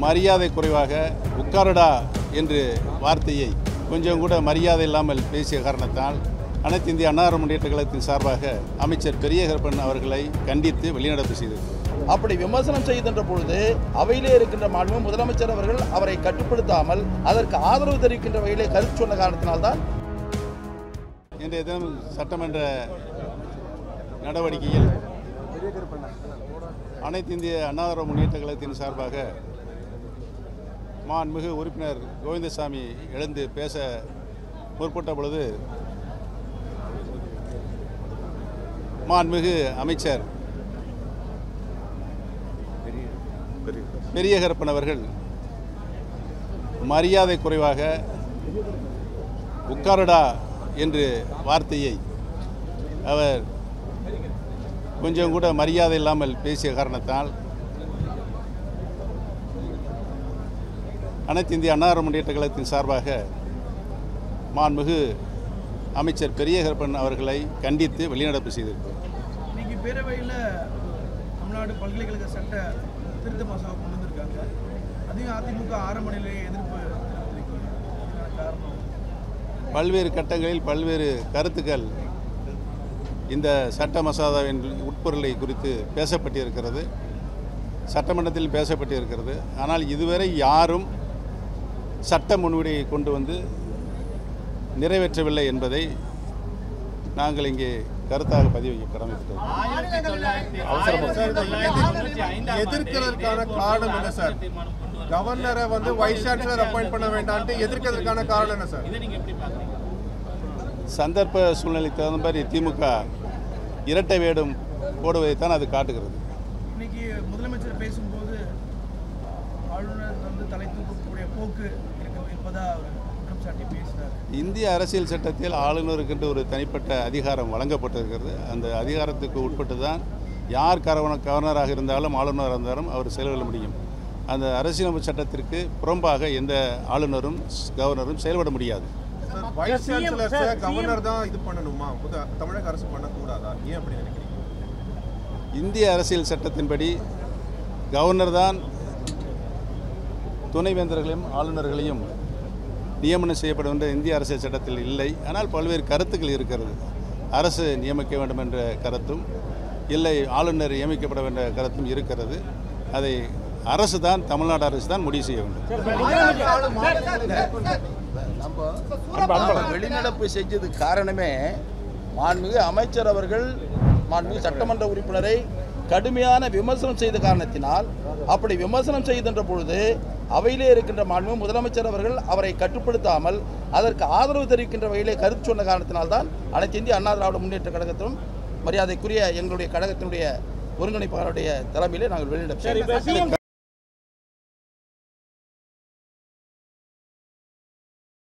மரியாதை குறைவாக உட்காருடா என்று வார்த்தையை கொஞ்சம் கூட மரியாதை இல்லாமல் பேசிய காரணத்தால் அனைத்து இந்திய அன்னார முன்னேற்ற கழகத்தின் சார்பாக அமைச்சர் பெரியகருப்பன் அவர்களை கண்டித்து வெளிநடப்பு செய்தது அப்படி விமர்சனம் செய்கின்ற பொழுது அவையிலே இருக்கின்ற மாண்பு முதலமைச்சர் அவர்கள் அவரை கட்டுப்படுத்தாமல் அதற்கு ஆதரவு தெரிவிக்கின்ற வகையிலே கருத்து சொன்ன காரணத்தினால்தான் இன்றைய தினம் சட்டமன்ற நடவடிக்கையில் அனைத்து இந்திய அன்னார முன்னேற்ற கழகத்தின் சார்பாக மாண்புமிகு உறுப்பினர் கோவிந்தசாமி எழுந்து பேச முற்பட்ட பொழுது மாண்புமிகு அமைச்சர் பெரியகரப்பன் அவர்கள் மரியாதை குறைவாக உட்காருடா என்று வார்த்தையை அவர் கொஞ்சம் கூட மரியாதை இல்லாமல் பேசிய காரணத்தால் அனைத்து இந்திய அன்னார முன்னேற்ற கழகத்தின் சார்பாக மாண்புமிகு அமைச்சர் பெரியகருப்பன் அவர்களை கண்டித்து வெளிநடப்பு செய்திருக்கிறோம் இன்னைக்கு பேரவையில் தமிழ்நாடு பல்கலைக்கழக சட்ட திருத்த மசோதா கொண்டு வந்திருக்காங்க அதையும் அதிமுக ஆரம்ப நிலையை எதிர்ப்பு தெரிவித்திருக்கீங்க இதுக்கான காரணம் பல்வேறு கட்டங்களில் பல்வேறு கருத்துக்கள் இந்த சட்ட மசோதாவின் உட்பொருளை குறித்து பேசப்பட்டிருக்கிறது சட்டமன்றத்தில் பேசப்பட்டிருக்கிறது ஆனால் இதுவரை யாரும் சட்ட முன்வடியை கொண்டு வந்து நிறைவேற்றவில்லை என்பதை நாங்கள் இங்கே கருத்தாக பதிவு வைக்க கடமைப்பட்டோம் எதிர்க்கிறதுக்கான காரணம் என்ன சார் கவர்னரை வந்து வைஸ் சான்சலர் அப்பாயிண்ட் பண்ண வேண்டாம்ட்டு எதிர்க்கிறதுக்கான காரணம் என்ன சார் சந்தர்ப்ப சூழ்நிலைக்கு தகுந்த மாதிரி திமுக இரட்டை வேடம் போடுவதைத்தான் அது காட்டுகிறது இன்னைக்கு முதலமைச்சர் பேசும்போது ஆளுநர் வந்து தலை தூக்கக்கூடிய போக்கு இருக்க இருப்பதா அவர் குற்றம் சாட்டி பேசினார் இந்திய அரசியல் சட்டத்தில் ஆளுநருக்கென்று ஒரு தனிப்பட்ட அதிகாரம் வழங்கப்பட்டிருக்கிறது அந்த அதிகாரத்துக்கு உட்பட்டு தான் யார் கவர்ன கவர்னராக இருந்தாலும் ஆளுநராக இருந்தாலும் அவர் செயல்பட முடியும் அந்த அரசியலமைப்பு சட்டத்திற்கு புறம்பாக எந்த ஆளுநரும் கவர்னரும் செயல்பட முடியாது வைஸ் சான்சலர் கவர்னர் தான் இது பண்ணணுமா முத- தமிழக அரசு பண்ணக்கூடாதா ஏன் அப்படி நினைக்கிறீங்க இந்திய அரசியல் சட்டத்தின்படி கவர்னர் தான் துணைவேந்தர்களையும் ஆளுநர்களையும் நியமனம் செய்யப்படும் என்ற இந்திய அரசியல் சட்டத்தில் இல்லை ஆனால் பல்வேறு கருத்துக்கள் இருக்கிறது அரசு நியமிக்க வேண்டும் என்ற கருத்தும் இல்லை ஆளுநர் நியமிக்கப்பட வேண்டிய கருத்தும் இருக்கிறது அதை அரசு தான் தமிழ்நாடு அரசு தான் முடிவு செய்ய வேண்டும் நம்ம வெளிநடப்பு செஞ்சதுக்கு காரணமே மாண்புமிகு அமைச்சர் அவர்கள் மாண்புமிகு சட்டமன்ற உறுப்பினரை கடுமையான விமர்சனம் செய்த காரணத்தினால் அப்படி விமர்சனம் செய்கின்ற பொழுது அவையிலே இருக்கின்ற மாண்புமிகு முதலமைச்சர் அவர்கள் அவரை கட்டுப்படுத்தாமல் அதற்கு ஆதரவு தெரிவிக்கின்ற வகையிலே கருத்து சொன்ன காரணத்தினால்தான் அனைத்து இந்திய அண்ணா திராவிட முன்னேற்ற கழகத்திலும் மரியாதைக்குரிய எங்களுடைய கழகத்தினுடைய ஒருங்கிணைப்பாளருடைய தலைமையிலே நாங்கள் வெளியிட